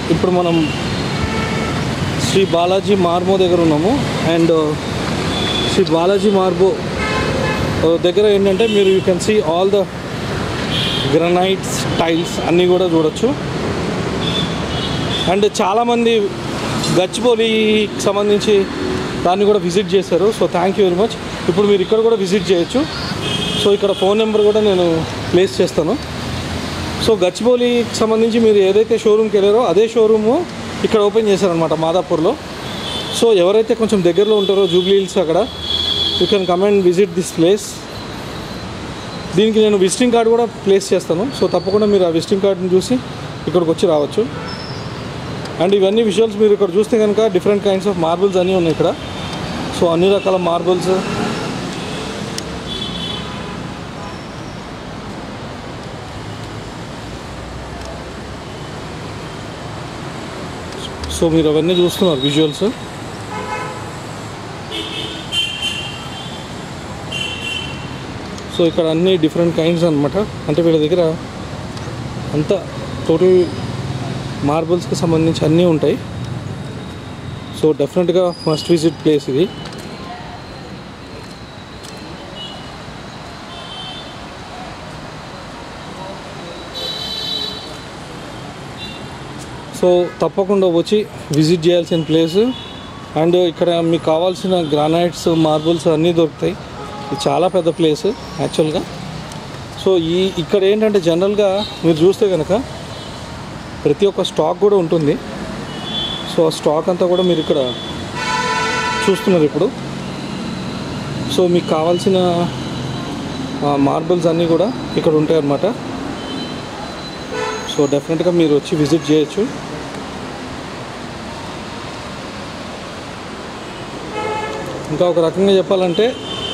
ఇప్పుడు మనం శ్రీ బాలాజీ మార్మో దగ్గర ఉన్నాము అండ్ శ్రీ బాలాజీ మార్బో దగ్గర ఏంటంటే మీరు you can see all the granites tiles అన్నీ కూడా చూడొచ్చు అండ్ చాలామంది గచ్చిబౌలికి సంబంధించి దాన్ని కూడా విజిట్ చేశారు so thank you very much ఇప్పుడు మీరు ఇక్కడ కూడా విజిట్ చేయొచ్చు సో ఇక్కడ ఫోన్ నెంబర్ కూడా నేను ప్లేస్ చేస్తాను సో గచ్చిబౌలికి సంబంధించి మీరు ఏదైతే షోరూమ్కి వెళ్ళారో అదే షోరూము ఇక్కడ ఓపెన్ చేశారనమాట మాదాపూర్లో సో ఎవరైతే కొంచెం దగ్గరలో ఉంటారో జూబ్లీ హిల్స్ అక్కడ you can come and visit this place దీనికి నేను విజిటింగ్ కార్డు కూడా ప్లేస్ చేస్తాను సో తప్పకుండా మీరు ఆ విజిటింగ్ కార్డుని చూసి ఇక్కడికి వచ్చి రావచ్చు అండ్ ఇవన్నీ విజువల్స్ మీరు ఇక్కడ చూస్తే కనుక డిఫరెంట్ కైండ్స్ ఆఫ్ మార్బుల్స్ అన్నీ ఉన్నాయి ఇక్కడ సో అన్ని రకాల మార్బుల్స్ సో మీరు అవన్నీ చూస్తున్నారు విజువల్స్ సో ఇక్కడ అన్ని డిఫరెంట్ కైండ్స్ అనమాట అంటే వీళ్ళ దగ్గర అంతా టోటల్ మార్బుల్స్కి సంబంధించి అన్నీ ఉంటాయి సో డెఫినెట్గా మస్ట్ విజిట్ ప్లేస్ ఇది సో తప్పకుండా వచ్చి విజిట్ చేయాల్సిన ప్లేస్ అండ్ ఇక్కడ మీకు కావాల్సిన గ్రానైట్స్ మార్బుల్స్ అన్నీ దొరుకుతాయి ఇది చాలా పెద్ద ప్లేస్ యాక్చువల్గా సో ఈ ఇక్కడ ఏంటంటే జనరల్గా మీరు చూస్తే కనుక ప్రతి ఒక్క స్టాక్ కూడా ఉంటుంది సో ఆ స్టాక్ అంతా కూడా మీరు ఇక్కడ చూస్తున్నారు ఇప్పుడు సో మీకు కావాల్సిన మార్బుల్స్ అన్నీ కూడా ఇక్కడ ఉంటాయి అన్నమాట సో డెఫినెట్గా మీరు వచ్చి విజిట్ చేయొచ్చు ఇంకా ఒక రకంగా చెప్పాలంటే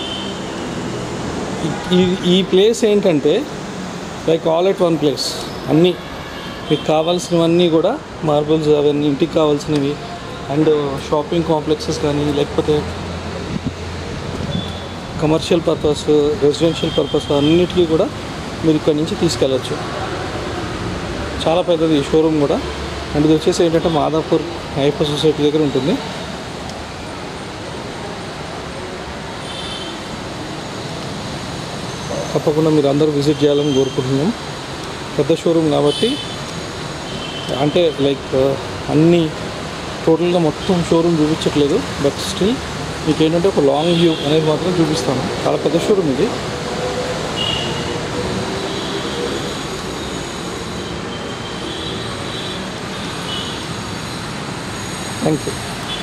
ఈ- ఈ ఈ ప్లేస్ ఏంటంటే like all at one place అన్నీ మీకు కావాల్సినవన్నీ కూడా మార్బుల్స్ అవన్నీ ఇంటికి కావాల్సినవి అండ్ షాపింగ్ కాంప్లెక్సెస్ కానీ లేకపోతే కమర్షియల్ పర్పస్ రెసిడెన్షియల్ పర్పస్ అన్నిటికీ కూడా మీరు ఇక్కడ నుంచి తీసుకెళ్ళచ్చు చాలా పెద్దది ఈ షోరూమ్ కూడా అండ్ ఇది వచ్చేసి ఏంటంటే మాదాపూర్ ఐఫో సొసైటీ దగ్గర ఉంటుంది తప్పకుండా మీరు అందరూ విజిట్ చేయాలని కోరుకుంటున్నాం పెద్ద షోరూమ్ కాబట్టి అంటే లైక్ అన్ని టోటల్గా మొత్తం షోరూమ్ చూపించట్లేదు బట్ స్టిల్ మీకు ఏంటంటే ఒక లాంగ్ వ్యూ అనేది మాత్రం చూపిస్తాను చాలా పెద్ద షోరూమ్ ఇది థ్యాంక్ యూ